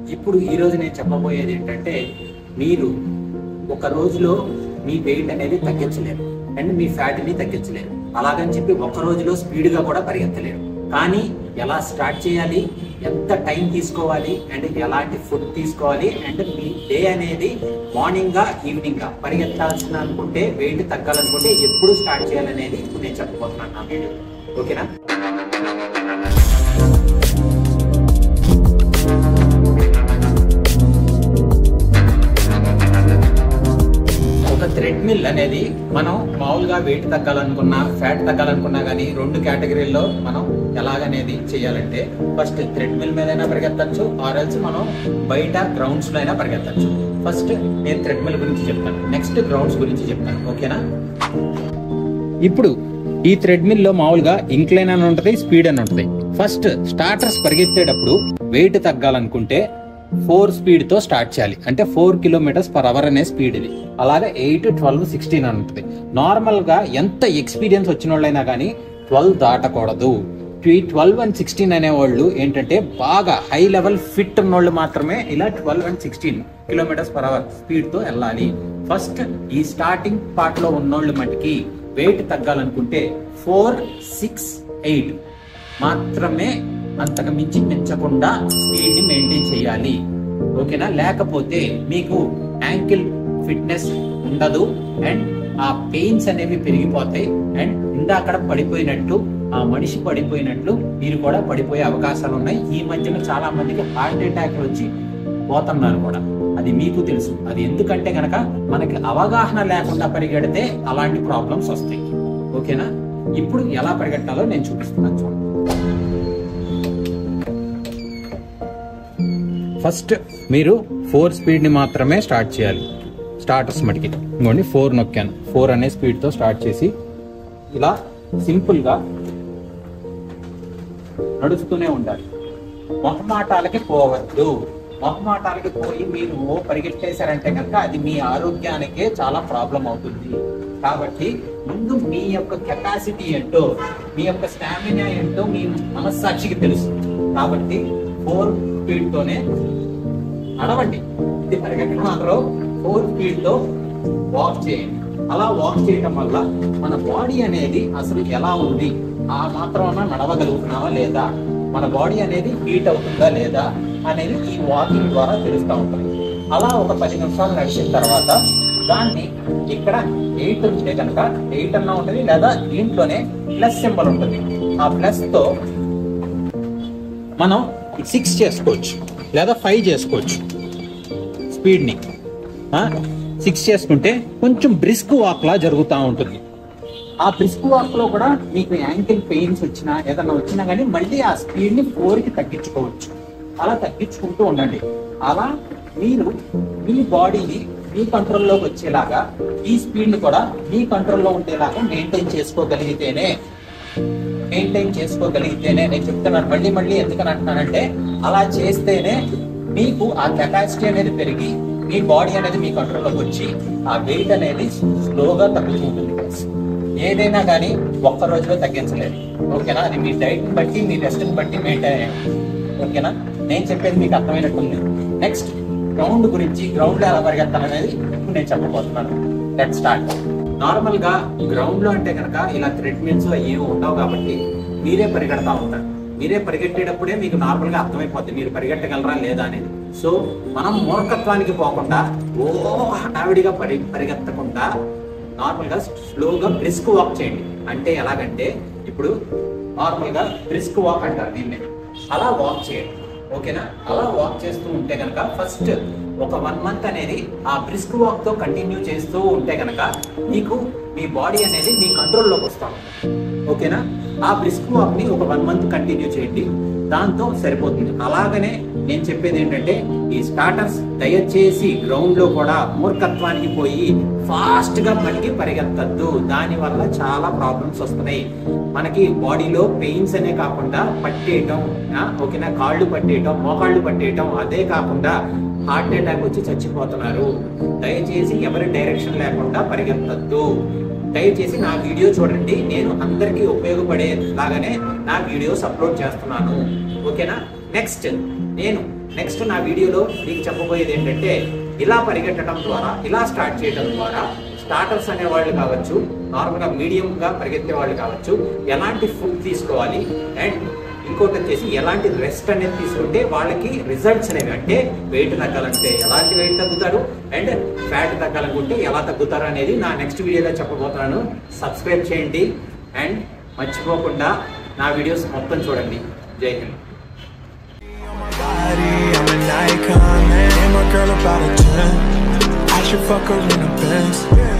ఇప్పుడు ఈ రోజు నేను చెప్పబోయేది ఏంటంటే మీరు ఒక రోజులో మీ వెయిట్ అనేది తగ్గించలేరు అండ్ మీ ఫ్యాట్ ని తగ్గించలేరు అలాగని చెప్పి ఒక రోజులో స్పీడ్ గా కూడా పరిగెత్తలేరు కానీ ఎలా స్టార్ట్ చేయాలి ఎంత టైం తీసుకోవాలి అండ్ ఎలాంటి ఫుడ్ తీసుకోవాలి అండ్ మీ డే అనేది మార్నింగ్ గా ఈవినింగ్ గా పరిగెత్తాల్సిన అనుకుంటే వెయిట్ తగ్గాలనుకుంటే ఎప్పుడు స్టార్ట్ చేయాలనేది ఇప్పుడు నేను చెప్పబోతున్నాను నా వీడియో ఓకేనా ఒక థ్రెడ్ మిల్ అనేది మనం మామూలుగా వెయిట్ తగ్గాలనుకున్నా ఫ్యాట్ తగ్గాలనుకున్నా కానీ రెండు కేటగిరీల్లో మనం ఎలాగనేది చేయాలంటే ఫస్ట్ థ్రెడ్ మిల్ మీదైనా పరిగెత్తచ్చు ఆర్ఎల్స్ మనం బయట గ్రౌండ్స్ లో అయినా పరిగెత్తచ్చు ఫస్ట్ నేను థ్రెడ్ మిల్ గురించి చెప్తాను నెక్స్ట్ గ్రౌండ్స్ గురించి చెప్తాను ఓకేనా ఇప్పుడు ఈ థ్రెడ్ మిల్ లో మామూలుగా ఇంక్లైన్ అని ఉంటది స్పీడ్ అని ఉంటది ఫస్ట్ స్టార్టర్స్ పరిగెత్తేటప్పుడు వెయిట్ తగ్గాలనుకుంటే ఫోర్ స్పీడ్ తో స్టార్ట్ చేయాలి అంటే ఫోర్ కిలోమీటర్స్ పర్ అవర్ అనే స్పీడ్ ఇది అలాగే ఎయిట్ ట్వెల్వ్ సిక్స్టీన్ అని ఉంటుంది నార్మల్ గా ఎంత ఎక్స్పీరియన్స్ వచ్చిన వాళ్ళైనా కానీ ట్వెల్వ్ దాటకూడదు ట్వెల్వ్ అండ్ సిక్స్టీన్ అనేవాళ్ళు ఏంటంటే బాగా హై లెవెల్ ఫిట్ ఉన్నోళ్ళు మాత్రమే ఇలా twelve and sixteen kilometres per hour speed తో వెళ్ళాలి ఫస్ట్ ఈ స్టార్టింగ్ పార్ట్ లో ఉన్నోళ్ళు మటుకి వెయిట్ తగ్గాలనుకుంటే ఫోర్ సిక్స్ ఎయిట్ మాత్రమే అంతకు మించి పెంచకుండా స్పీడ్ ని మెయింటైన్ చేయాలి ఓకేనా లేకపోతే మీకు యాంకిల్ ఫిట్నెస్ ఉండదు అండ్ ఆ పెయిన్స్ అనేవి పెరిగిపోతాయి అండ్ ఇందాకడ పడిపోయినట్టు ఆ మనిషి పడిపోయినట్లు మీరు కూడా పడిపోయే అవకాశాలు ఉన్నాయి ఈ మధ్యన చాలా మందికి హార్ట్ అటాక్ వచ్చి పోతున్నారు కూడా అది మీకు తెలుసు అది ఎందుకంటే గనక మనకి అవగాహన లేకుండా పరిగెడితే అలాంటి ప్రాబ్లమ్స్ వస్తాయి ఓకేనా ఇప్పుడు ఎలా పరిగెట్టాలో నేను చూపిస్తున్నాను చూడండి ఫస్ట్ మీరు ఫోర్ స్పీడ్ ని మాత్రమే స్టార్ట్ చేయాలి స్టార్టర్స్ మటుకి ఇంకోండి ఫోర్ నొక్కాను ఫోర్ అనే స్పీడ్ తో స్టార్ట్ చేసి ఇలా సింపుల్ గా నడుస్తూనే ఉండాలి మొహమాటాలకి పోవద్దు మొహమాటాలకి పోయి మీరు పరిగెట్టేశారంటే కనుక అది మీ ఆరోగ్యానికే చాలా ప్రాబ్లం అవుతుంది కాబట్టి ముందు మీ యొక్క కెపాసిటీ ఏంటో మీ యొక్క స్టామినా ఏంటో మీ మనస్సాక్షికి తెలుసు కాబట్టి ఫోర్ స్పీడ్ తోనే నడవండి ఇది పరిగెట్టడం మాత్రం ఫోర్ స్పీడ్ తో వాక్ చేయండి అలా వాక్ చేయడం వల్ల మన బాడీ అనేది అసలు ఎలా ఉంది ఆ మాత్రం నడవగలుగుతున్నావా లేదా మన బాడీ అనేది హీట్ అవుతుందా లేదా అనేది ఈ వాకింగ్ ద్వారా తెలుస్తూ ఉంటుంది అలా ఒక పది నిమిషాలు నడిచిన తర్వాత దాన్ని ఇక్కడ ఎయిట్ ఉంటే కనుక ఎయిట్ అన్న ఉంటుంది లేదా దీంట్లోనే ప్లస్ సింబల్ ఉంటుంది ఆ ప్లస్ తో మనం సిక్స్ చేసుకోవచ్చు లేదా ఫైవ్ చేసుకోవచ్చు స్పీడ్ ని సిక్స్ చేసుకుంటే కొంచెం బ్రిస్క్ వాక్ లా జరుగుతూ ఉంటుంది ఆ బ్రిస్క్ వాక్ లో కూడా మీకు యాంకిల్ పెయిన్స్ వచ్చినా ఏదన్నా వచ్చినా కానీ మళ్ళీ ఆ స్పీడ్ ని ఫోర్ కి తగ్గించుకోవచ్చు అలా తగ్గించుకుంటూ ఉండండి అలా మీరు మీ బాడీని మీ కంట్రోల్లోకి వచ్చేలాగా ఈ స్పీడ్ ని కూడా మీ కంట్రోల్లో ఉండేలాగా మెయింటైన్ చేసుకోగలిగితేనే మెయింటైన్ చేసుకోగలిగితేనే నేను చెప్తున్నాను మళ్ళీ మళ్ళీ ఎందుకని అంటున్నానంటే అలా చేస్తేనే మీకు ఆ కెపాసిటీ అనేది పెరిగి మీ బాడీ అనేది మీ కంట్రోల్లోకి వచ్చి ఆ వెయిట్ అనేది స్లోగా తగ్గుతుంటుంది ఏదైనా కానీ ఒక్క రోజులో తగ్గించలేదు ఓకేనా అది మీ డైట్ బట్టి మీ రెస్ట్ బట్టి మెయింటైన్ అయ్యండి ఓకేనా నేను చెప్పేది మీకు అర్థమైనట్టుంది నెక్స్ట్ గ్రౌండ్ గురించి గ్రౌండ్ లో ఎలా పరిగెత్తాలనేది ఇప్పుడు నేను చెప్పబోతున్నాను లెట్ స్టార్ట్ నార్మల్ గా గ్రౌండ్ లో అంటే కనుక ఇలా థ్రెడ్ మిల్స్ ఏమి ఉండవు కాబట్టి మీరే పరిగెడతా ఉంటారు మీరే పరిగెట్టేటప్పుడే మీకు నార్మల్ గా అర్థమైపోద్ది మీరు పరిగెట్టగలరా లేదా అనేది సో మనం మూర్ఖత్వానికి పోకుండా ఓ హడావిడిగా పరి పరిగెత్తకుండా నార్మల్ గా స్లోగా బ్రిస్క్ వాక్ చేయండి అంటే ఎలాగంటే ఇప్పుడు నార్మల్ గా బ్రిస్క్ వాక్ అంటారు దీన్ని అలా వాక్ చేయండి ఓకేనా అలా వాక్ చేస్తూ ఉంటే కనుక ఫస్ట్ ఒక వన్ మంత్ అనేది ఆ బ్రిస్క్ వాక్ తో కంటిన్యూ చేస్తూ ఉంటే కనుక మీకు మీ బాడీ అనేది మీ కంట్రోల్లోకి వస్తాం ఓకేనా ఆ బ్రిస్క్ వాక్ ని ఒక వన్ మంత్ కంటిన్యూ చేయండి దాంతో సరిపోతుంది అలాగనే నేను చెప్పేది ఏంటంటే ఈ స్టార్టర్స్ దయచేసి గ్రౌండ్ లో కూడా మూర్ఖత్వానికి పోయి ఫాస్ట్ గా పనికి పరిగెత్తద్దు దాని వల్ల చాలా ప్రాబ్లమ్స్ వస్తున్నాయి మనకి బాడీలో పెయిన్స్ అనే కాకుండా పట్టేయటం ఆ, ఓకేనా కాళ్ళు పట్టేయటం మోకాళ్ళు పట్టేయటం అదే కాకుండా హార్ట్ అటాక్ వచ్చి చచ్చిపోతున్నారు దయచేసి ఎవరి డైరెక్షన్ లేకుండా పరిగెత్తద్దు దయచేసి నా వీడియో చూడండి నేను అందరికీ ఉపయోగపడే లాగానే నా వీడియోస్ అప్లోడ్ చేస్తున్నాను ఓకేనా నెక్స్ట్ నేను నెక్స్ట్ నా వీడియోలో మీకు చెప్పబోయేది ఏంటంటే ఇలా పరిగెట్టడం ద్వారా ఇలా స్టార్ట్ చేయడం ద్వారా స్టార్టర్స్ అనే వాళ్ళు కావచ్చు నార్మల్గా మీడియంగా పరిగెత్తే వాళ్ళు కావచ్చు ఎలాంటి ఫుడ్ తీసుకోవాలి అండ్ ఇంకోటి వచ్చేసి ఎలాంటి రెస్ట్ అనేది తీసుకుంటే వాళ్ళకి రిజల్ట్స్ అనేవి అంటే వెయిట్ తగ్గాలంటే ఎలాంటి వెయిట్ తగ్గుతారు అండ్ ఫ్యాట్ తగ్గాలనుకుంటే ఎలా తగ్గుతారు అనేది నా నెక్స్ట్ వీడియోలో చెప్పబోతున్నాను సబ్స్క్రైబ్ చేయండి అండ్ మర్చిపోకుండా నా వీడియోస్ మొత్తం చూడండి జై Hind body, I'm an icon, man. And my girl about a 10. I should fuck her in the Benz.